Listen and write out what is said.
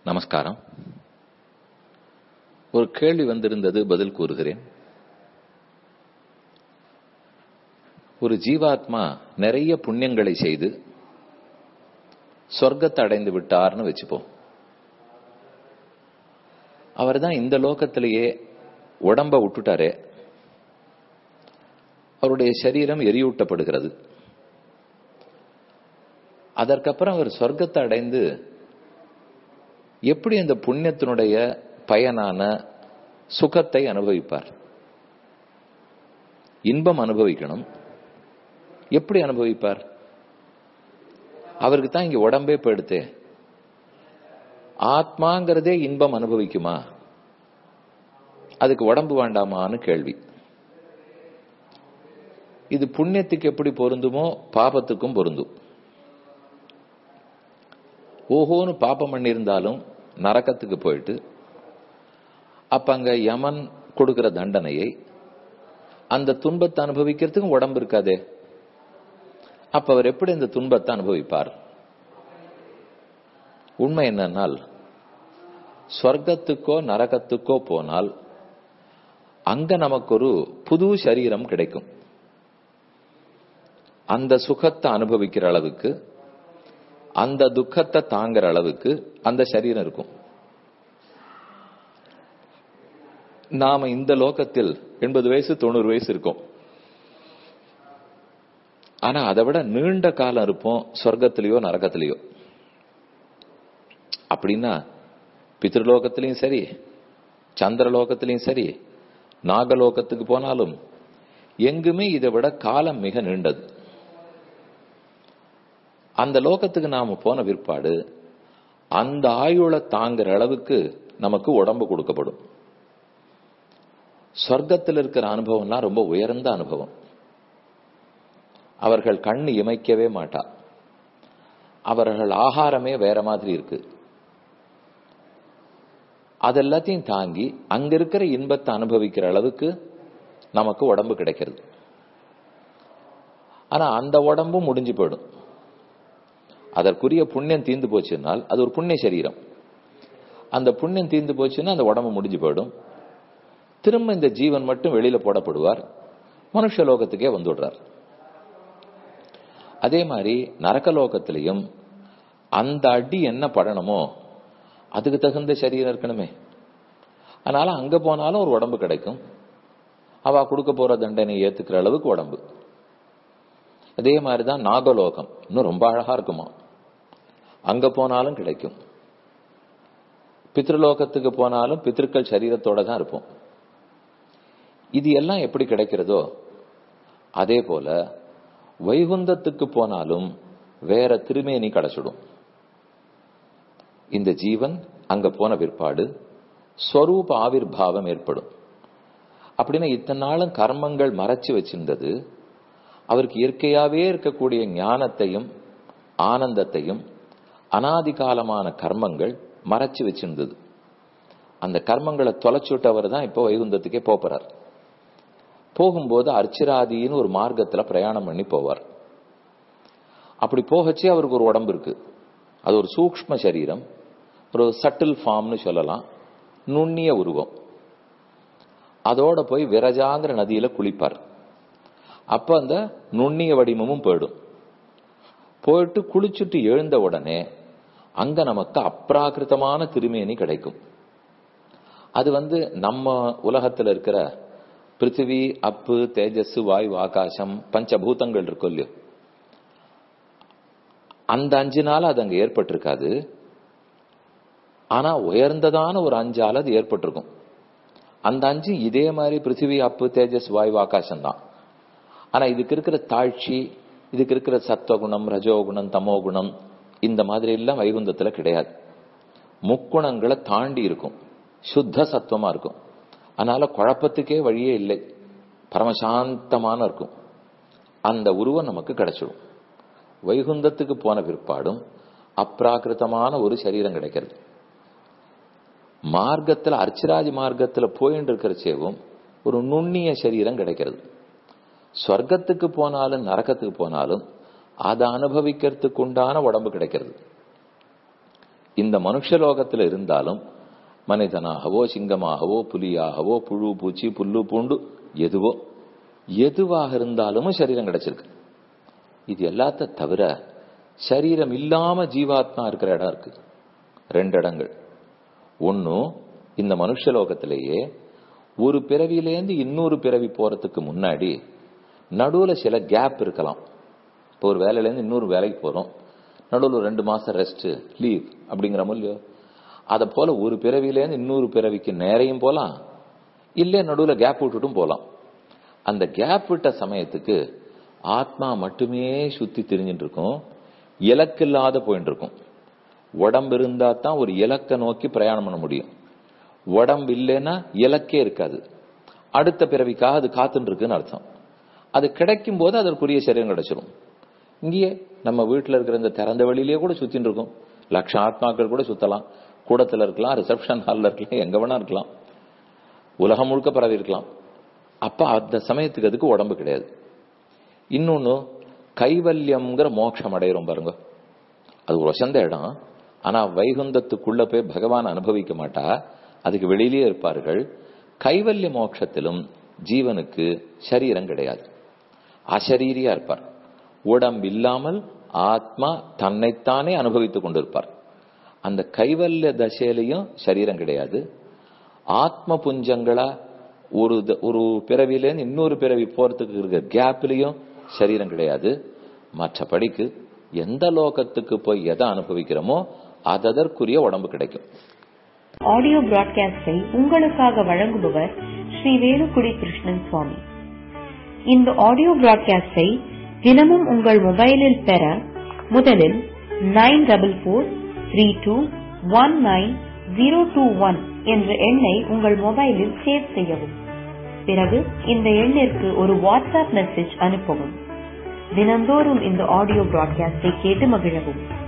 நமஸ்காரம் ஒரு கேள்வி வந்திருந்தது பதில் கூறுகிறேன் ஒரு ஜீவாத்மா நிறைய புண்ணியங்களை செய்து சொர்க்கத்தை அடைந்து விட்டார்னு வச்சுப்போம் அவர் தான் இந்த லோகத்திலேயே உடம்ப விட்டுட்டாரே அவருடைய சரீரம் எரியூட்டப்படுகிறது அதற்கப்புறம் அவர் சொர்க்கத்தை அடைந்து எப்படி அந்த புண்ணியத்தினுடைய பயனான சுகத்தை அனுபவிப்பார் இன்பம் அனுபவிக்கணும் எப்படி அனுபவிப்பார் அவருக்கு தான் இங்க உடம்பே போயிடுத்தே ஆத்மாங்கிறதே இன்பம் அனுபவிக்குமா அதுக்கு உடம்பு வேண்டாமான்னு கேள்வி இது புண்ணியத்துக்கு எப்படி பொருந்துமோ பாபத்துக்கும் பொருந்தும் ஓஹோன்னு பாப்பம் பண்ணியிருந்தாலும் நரக்கத்துக்கு போயிட்டு அப்ப அங்க யமன் கொடுக்கிற தண்டனையை அந்த துன்பத்தை அனுபவிக்கிறதுக்கும் உடம்பு இருக்காதே அப்ப அவர் எப்படி இந்த துன்பத்தை அனுபவிப்பார் உண்மை என்னன்னால் ஸ்வர்க்கத்துக்கோ நரகத்துக்கோ போனால் அங்க நமக்கு ஒரு புது சரீரம் கிடைக்கும் அந்த சுகத்தை அனுபவிக்கிற அளவுக்கு அந்த துக்கத்தை தாங்குற அளவுக்கு அந்த சரீரம் இருக்கும் நாம இந்த லோகத்தில் எண்பது வயசு தொண்ணூறு வயசு இருக்கும் ஆனா அதை விட நீண்ட காலம் இருப்போம் சொர்க்கத்திலேயோ நரகத்திலேயோ அப்படின்னா பித்ருலோகத்திலையும் சரி சந்திரலோகத்திலையும் சரி நாகலோகத்துக்கு போனாலும் எங்குமே இதை விட காலம் மிக நீண்டது அந்த லோகத்துக்கு நாம போன பிற்பாடு அந்த ஆயுளை தாங்குற அளவுக்கு நமக்கு உடம்பு கொடுக்கப்படும் சொர்க்கத்தில் இருக்கிற அனுபவம்னா ரொம்ப உயர்ந்த அனுபவம் அவர்கள் கண் இமைக்கவே மாட்டா அவர்கள் ஆகாரமே வேற மாதிரி இருக்கு அதெல்லாத்தையும் தாங்கி அங்க இருக்கிற இன்பத்தை அனுபவிக்கிற அளவுக்கு நமக்கு உடம்பு கிடைக்கிறது ஆனா அந்த உடம்பும் முடிஞ்சு போயிடும் அதற்குரிய புண்ணியம் தீர்ந்து போச்சுன்னால் அது ஒரு புண்ணிய சரீரம் அந்த புண்ணியம் தீர்ந்து போச்சுன்னா அந்த உடம்பு முடிஞ்சு போயிடும் திரும்ப இந்த ஜீவன் மட்டும் வெளியில போடப்படுவார் மனுஷ லோகத்துக்கே வந்துடுறார் அதே மாதிரி நரக்க லோகத்திலையும் அந்த அடி என்ன படணுமோ அதுக்கு தகுந்த சரீரம் இருக்கணுமே அதனால அங்க போனாலும் ஒரு உடம்பு கிடைக்கும் அவ கொடுக்க போற தண்டனை ஏத்துக்கிற அளவுக்கு உடம்பு அதே மாதிரிதான் நாகலோகம் இன்னும் ரொம்ப அழகா இருக்குமா அங்க போனாலும் கிடைக்கும் பித்ருலோகத்துக்கு போனாலும் பித்திருக்கள் சரீரத்தோட தான் இருப்போம் இது எல்லாம் எப்படி கிடைக்கிறதோ அதே போல வைகுந்தத்துக்கு போனாலும் வேற திருமேனி கிடைச்சிடும் இந்த ஜீவன் அங்க போன பிற்பாடு ஸ்வரூப ஆவிர்வாவம் ஏற்படும் அப்படின்னா இத்தனை நாளும் கர்மங்கள் மறைச்சு வச்சிருந்தது அவருக்கு இயற்கையாவே இருக்கக்கூடிய ஞானத்தையும் ஆனந்தத்தையும் அனாதி காலமான கர்மங்கள் மறைச்சு வச்சிருந்தது அந்த கர்மங்களை தொலைச்சுட்டவர் தான் இப்போ வைகுந்தத்துக்கே போறார் போகும்போது அர்ச்சிராதின்னு ஒரு மார்க்கத்துல பிரயாணம் பண்ணி போவார் அப்படி போகச்சே அவருக்கு ஒரு உடம்பு இருக்கு அது ஒரு சூக்ம சரீரம் ஒரு சட்டில் ஃபார்ம்னு சொல்லலாம் நுண்ணிய உருவம் அதோட போய் விரஜாங்கிற நதியில குளிப்பார் அப்ப அந்த நுண்ணிய வடிவமும் போயிடும் போயிட்டு குளிச்சுட்டு எழுந்த உடனே அங்க நமக்கு அப்ராகிருத்தமான திருமேனி கிடைக்கும் அது வந்து நம்ம உலகத்துல இருக்கிற பிருத்திவி அப்பு தேஜஸ் வாயு ஆகாசம் பஞ்சபூதங்கள் இருக்கும் இல்லையோ அந்த அஞ்சு நாள் அது அங்க ஏற்பட்டிருக்காது ஆனா உயர்ந்ததான ஒரு அஞ்சால் அது ஏற்பட்டிருக்கும் அந்த அஞ்சு இதே மாதிரி பிருத்திவி அப்பு தேஜஸ் வாயு ஆகாசம் தான் ஆனா இதுக்கு இருக்கிற தாழ்ச்சி இதுக்கு இருக்கிற சத்வகுணம் ரஜோகுணம் தமோகுணம் இந்த மாதிரி எல்லாம் வைகுந்தத்துல கிடையாது முக்குணங்களை தாண்டி இருக்கும் சுத்த சத்துவமா இருக்கும் அதனால குழப்பத்துக்கே வழியே இல்லை பரமசாந்தமான இருக்கும் அந்த உருவம் நமக்கு கிடைச்சிடும் வைகுந்தத்துக்கு போன பிற்பாடும் அப்ராகிருத்தமான ஒரு சரீரம் கிடைக்கிறது மார்க்கத்துல அர்ச்சராஜ் மார்க்கத்துல போயிட்டு இருக்கிறச்சேவும் ஒரு நுண்ணிய சரீரம் கிடைக்கிறது ஸ்வர்க்கத்துக்கு போனாலும் நரக்கத்துக்கு போனாலும் அதை அனுபவிக்கிறதுக்கு உண்டான உடம்பு கிடைக்கிறது இந்த மனுஷலோகத்தில் இருந்தாலும் மனிதனாகவோ சிங்கமாகவோ புலியாகவோ புழு பூச்சி புல்லு பூண்டு எதுவோ எதுவாக இருந்தாலும் சரீரம் கிடைச்சிருக்கு இது எல்லாத்த தவிர சரீரம் இல்லாம ஜீவாத்மா இருக்கிற இடம் இருக்கு ரெண்டு இடங்கள் ஒன்னும் இந்த மனுஷலோகத்திலேயே ஒரு பிறவியிலேருந்து இன்னொரு பிறவி போறதுக்கு முன்னாடி நடுவுல சில கேப் இருக்கலாம் இப்போ ஒரு வேலையிலேருந்து இன்னொரு வேலைக்கு போறோம் நடுவில் ரெண்டு மாசம் ரெஸ்ட் லீவ் அப்படிங்கிற இல்லையோ அதை போல ஒரு பிறவியிலேருந்து இன்னொரு பிறவிக்கு நேரையும் போலாம் இல்ல நடுவில் கேப் விட்டுட்டும் போலாம் அந்த கேப் விட்ட சமயத்துக்கு ஆத்மா மட்டுமே சுத்தி திரிஞ்சுட்டு இருக்கும் இலக்கு இல்லாத போயிட்டு இருக்கும் உடம்பு இருந்தா தான் ஒரு இலக்கை நோக்கி பிரயாணம் பண்ண முடியும் உடம்பு இல்லைன்னா இலக்கே இருக்காது அடுத்த பிறவிக்காக அது காத்துட்டு இருக்குன்னு அர்த்தம் அது கிடைக்கும் போது அதற்குரிய சரீரம் கிடைச்சிடும் இங்கேயே நம்ம வீட்டில் இருக்கிற இந்த திறந்த வெளியிலேயே கூட சுத்தின்னு இருக்கும் லட்சம் ஆத்மாக்கள் கூட சுத்தலாம் கூடத்துல இருக்கலாம் ரிசப்ஷன் ஹால்ல இருக்கலாம் எங்க வேணா இருக்கலாம் உலகம் முழுக்க பரவி இருக்கலாம் அப்ப அந்த சமயத்துக்கு அதுக்கு உடம்பு கிடையாது இன்னொன்னு கைவல்யம்ங்கிற மோட்சம் அடையிறோம் பாருங்க அது ஒரு வசந்த இடம் ஆனா வைகுந்தத்துக்குள்ள போய் பகவான் அனுபவிக்க மாட்டா அதுக்கு வெளியிலேயே இருப்பார்கள் கைவல்ய மோட்சத்திலும் ஜீவனுக்கு சரீரம் கிடையாது அசரீரியா இருப்பார் உடம்பு இல்லாமல் ஆத்மா தன்னைத்தானே அனுபவித்துக் கொண்டிருப்பார் அந்த கைவல்ய தசையிலையும் சரீரம் கிடையாது ஆத்ம புஞ்சங்களா ஒரு ஒரு பிறவிலேருந்து இன்னொரு பிறவி போறதுக்கு இருக்கிற கேப்லயும் சரீரம் கிடையாது மற்றபடிக்கு எந்த லோகத்துக்கு போய் எதை அனுபவிக்கிறோமோ அதற்குரிய உடம்பு கிடைக்கும் ஆடியோ பிராட்காஸ்டை உங்களுக்காக வழங்குபவர் ஸ்ரீ வேலுக்குடி கிருஷ்ணன் சுவாமி இந்த ஆடியோ பிராட்காஸ்டை தினமும் உங்கள் மொபைலில் பெற முதலில் nine double four three two one nine zero two one என்ற எண்ணை உங்கள் மொபைலில் சேவ் செய்யவும் பிறகு இந்த எண்ணிற்கு ஒரு வாட்ஸ்அப் மெசேஜ் அனுப்பவும் தினந்தோறும் இந்த ஆடியோ பிராட்காஸ்டை கேட்டு மகிழவும்